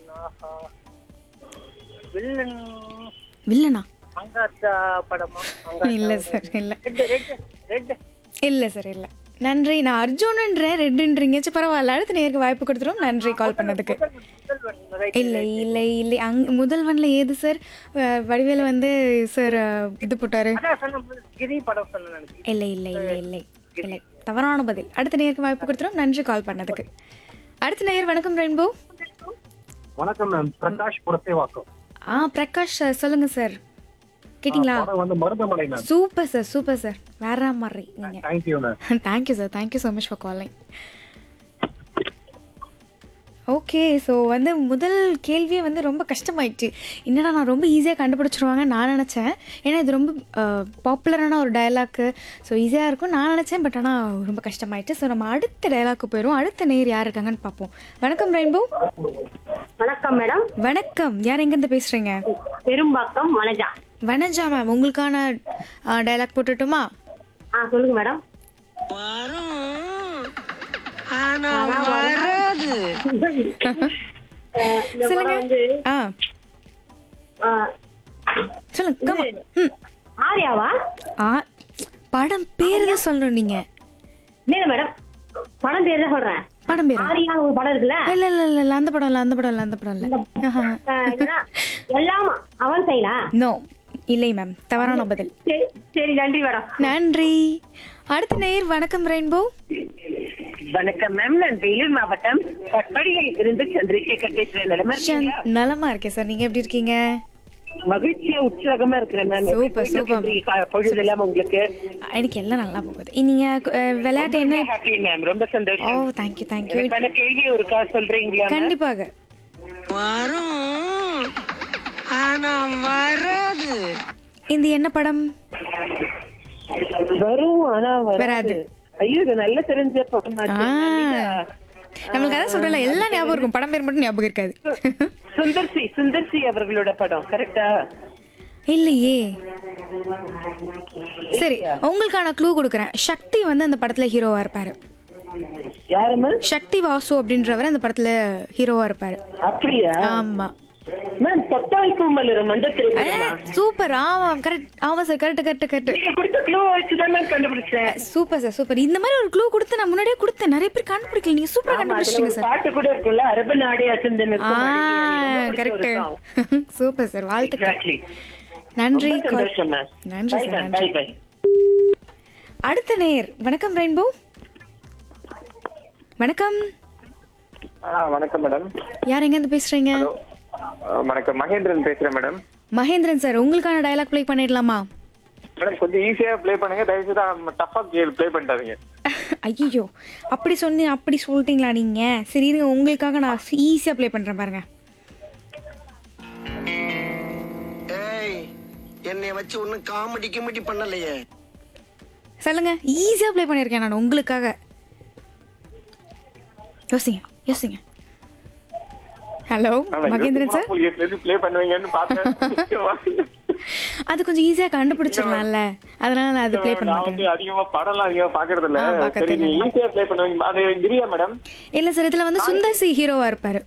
ஆஹா. Villain வில்லனா மங்காத்தா படமா இல்ல சார் இல்ல ரெட் ரெட் ரெட் இல்ல சார் இல்ல நன்றி நான் அர்ஜுனன்றேன் ரெட்டுன்றீங்க சரி பரவாயில்ல அடுத்த நேருக்கு வாய்ப்பு கொடுத்துரும் நன்றி கால் பண்ணதுக்கு முதல்வன் ரைட் இல்லை இல்லை இல்லை அங் முதல்வன்ல ஏது சார் அஹ், வடிவேலு வந்து சார் அஹ், இது போட்டாரு அதான் சொன்ன கிரி படம் சொன்ன நினைக்கிறேன் இல்லை இல்லை இல்லை இல்லை இல்லை தவறான பதில் அடுத்த நேருக்கு வாய்ப்பு கொடுத்துரும் நன்றி கால் பண்ணதுக்கு அடுத்த நேயர் வணக்கம் ரெயின்போ வணக்கம் மேம் பிரகாஷ் புரசேவாக்கம் ஆ பிரகாஷ் சார் சொல்லுங்க சார் கேட்டிங்களா படம் வந்து Marudhamalai ma'am super sir super sir வேற மாதிரி நீங்க thank you ma'am thank you sir thank you so much for calling okay so வந்து முதல் கேள்வியே வந்து ரொம்ப கஷ்டமாயிடுச்சு என்னடா நான் ரொம்ப ஈஸியாக கண்டுபிடிச்சிருவாங்கன்னு நான் நினச்சேன் ஏன்னா இது ரொம்ப பாப்புலரான ஒரு டயலாக்கு ஸோ ஈஸியாக இருக்கும் நான் நினச்சேன் பட் ஆனால் ரொம்ப கஷ்டமாயிடுச்சு ஸோ நம்ம அடுத்த டயலாக்கு போயிடும் அடுத்த நேர் யார் இருக்காங்கன்னு பார்ப்போம் வணக்கம் ரெயின்போ வணக்கம் மேடம் வணக்கம் யார் எங்கேருந்து பேசுகிறீங்க பெரும்பாக்கம் வனஜா வனஜா மேம் உங்களுக்கான டயலாக் போட்டுட்டுமா ஆ சொல்லுங்க மேடம் அஹ், இந்த சொல்லுங்க படம் வந்து ஆ அஹ், சொல்லுங்க come on. ம் ஆர்யாவா ஆ படம் பேர் தான் சொல்லணும் நீங்க இல்ல மேடம் படம் பேர் தான் சொல்றேன் படம் பேர் ஆர்யா ஒரு படம் இருக்குல்ல இல்ல இல்ல இல்ல இல்ல அந்த படம் இல்ல அந்த படம் இல்ல அந்த படம் இல்ல அஹ், இதுதான். எல்லாம் அவன் செய்யலாம் நோ இல்லை மேம் தவறான பதில் சரி சரி நன்றி மேடம் நன்றி அடுத்த நேர் வணக்கம் ரெயின்போ வணக்கம் மேம் நான் வேலூர் மாவட்டம் கட்படியில் இருந்து சந்திரசேகர் பேசுறேன் நிலைமை நலமா இருக்கேன் சார் நீங்க எப்படி இருக்கீங்க மகிழ்ச்சியா உற்சாகமா இருக்கிறேன் மேம் Super, super. பொழுது இல்லாம உங்களுக்கு எனக்கு எல்லாம் நல்லா போகுது நீங்க அஹ், விளையாட்டு என்ன ஹாப்பி மேம் ரொம்ப ஓ சந்தோஷம் தேங்க்யூ தேங்க்யூ எனக்கான கேள்வி ஒரு காசு சொல்றீங்களா ma'am? கண்டிப்பாக இந்த என்ன படம் வரும் ஆனா வராது ஐயோ இது நல்ல தெரிஞ்ச படம் ஆ நம்மளுக்கு அதான் சொல்றல எல்லாம் ஞாபகம் இருக்கும் படம் பேர் மட்டும் ஞாபகம் இருக்காது சுந்தர்சி சுந்தர்சி அவர்களோட படம் கரெக்டா இல்லையே சரி உங்களுக்கான க்ளூ கொடுக்குறேன் சக்தி வந்து அந்த படத்துல ஹீரோவா இருப்பாரு யாருமா சக்தி வாசு அப்படின்றவர் அந்த படத்துல ஹீரோவா இருப்பாரு அப்படியா ஆமா மேம் தப்பாய் பூமலர் மண்ட திரைப்படமா சூப்பர் ஆமா கரெக்ட் ஆமா சார் கரெக்ட் கரெக்ட் கரெக்ட் நீங்க கொடுத்த க்ளூ வச்சுதான் மேம் கண்டுபிடிச்சேன் சூப்பர் சார் சூப்பர் இந்த மாதிரி ஒரு க்ளூ கொடுத்து நான் முன்னாடியே கொடுத்தேன் நிறைய பேர் கண்டுபிடிக்கல நீங்க சூப்பரா ஆமா, அதுல கண்டுபிடிச்சிட்டீங்க ஒரு சார் பாட்டு கூட இருக்குல்ல அரபு நாடே அசந்தன் ஆ கரெக்ட் சூப்பர் சார் வாழ்த்துக்கள் எக்ஸாக்ட்லி நன்றி ரொம்ப சந்தோஷம் மேம் நன்றி பை சார் பை நன்றி பை அடுத்த நேர் வணக்கம் ரெயின்போ வணக்கம் வணக்கம் மேடம் யார் எங்கேருந்து பேசுறீங்க வணக்கம் மகேந்திரன் பேசுறேன் மேடம் மகேந்திரன் சார் உங்களுக்கான டயலாக் ப்ளே பண்ணிடலாமா மேடம் கொஞ்சம் ஈஸியா ப்ளே பண்ணுங்க தயவு செய்து டஃபா கேள் ப்ளே பண்ணிட்டாதீங்க ஐயோ அப்படி சொன்னி அப்படி சொல்லிட்டீங்களா நீங்க சரி இருங்க உங்களுக்காக நான் ஈஸியா ப்ளே பண்றேன் பாருங்க ஏய் என்னைய வச்சு ஒன்னும் காமெடி கிமெடி பண்ணலையே சொல்லுங்க ஈஸியா ப்ளே பண்ணியிருக்கேன் நான் உங்களுக்காக யோசிங்க யோசிங்க ஹலோ மகேந்திரன் சார் ப்ளே பண்ணுவீங்கன்னு பார்த்தேன் அது கொஞ்சம் ஈஸியா கண்டுபிடிச்சிடலாம்ல அதனால நான் அது ப்ளே பண்ண நான் மாட்டேன் வந்து அதிகமா படம்லாம் அதிகமா பாக்குறது இல்ல ஆ, பார்க்கறது சரி நீ இல்ல. ஈஸியா ப்ளே பண்ணுவீங்க அது கிரியா மேடம் இல்ல சார் இதுல வந்து சுந்தர் சி ஹீரோவா இருப்பாரு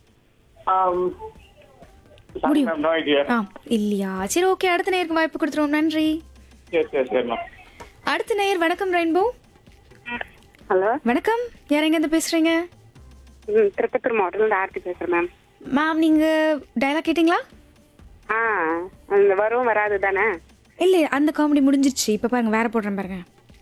சாரி மேம் நோ ஐடியா ஆ இல்லையா சரி ஓகே அடுத்த நேருக்கு வாய்ப்பு கொடுத்துருவோம் நன்றி சரி சரி சரி மேம் அடுத்த நேயர் வணக்கம் ரெயின்போ ஹலோ வணக்கம் யார் எங்கேருந்து பேசுறீங்க ம் திருப்பத்தூர் மாவட்டத்தில் ஆர்த்தி பேசுறேன் மேம் மேம் நீங்க டயலாக் கேட்டிங்களா ஆ அந்த வரும் வராது தானே இல்ல அந்த காமெடி முடிஞ்சிருச்சு இப்ப பாருங்க வேற போடுறேன் பாருங்க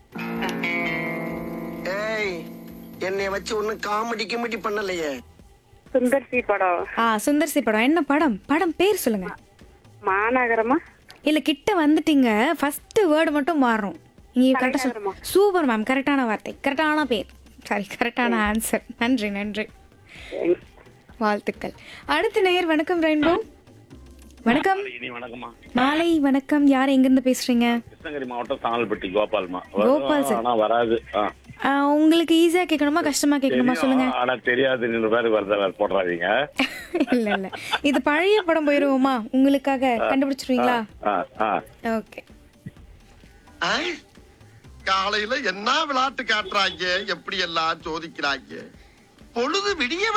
ஏய் என்னைய வச்சு ஒன்னும் காமெடி கிமெடி பண்ணலையே சுந்தர் சி படம் ஆ சுந்தர் சி படம் என்ன படம் படம் பேர் சொல்லுங்க மாநகரமா இல்ல கிட்ட வந்துட்டீங்க ஃபர்ஸ்ட் வேர்டு மட்டும் மாறும் நீங்க கரெக்டா தலைநகரமா? சூப்பர் மேம் கரெக்டான வார்த்தை கரெக்டான பேர் சாரி கரெக்டான ஆன்சர் நன்றி நன்றி வாழ்த்துக்கள் அடுத்த நேயர் வணக்கம் ரெயின்போ வணக்கம் இனி வணக்கம்மா மாலை வணக்கம் யார் எங்கிருந்து பேசுறீங்க கிருஷ்ணகிரி மாவட்டம் சாங்கல்பட்டி கோபால்மா கோபால் சார். ஆனா வராது ஆ. ஆ, உங்களுக்கு ஈஸியா கேட்கணுமா கஷ்டமா கேட்கணுமா சொல்லுங்க தெரியும், ஆனா தெரியாது ரெண்டு பேருக்கு வருத வேற போடுறாதீங்க இல்ல இல்ல இது பழைய படம் போயிருவோமா உங்களுக்காக கண்டுபிடிச்சிருவீங்களா ஆ, ஆ. ஓகே ஆ? காலையில என்ன விளையாட்டு காட்டுறாங்க எப்படி எல்லாம் சோதிக்கிறாங்க பொழுது விடிய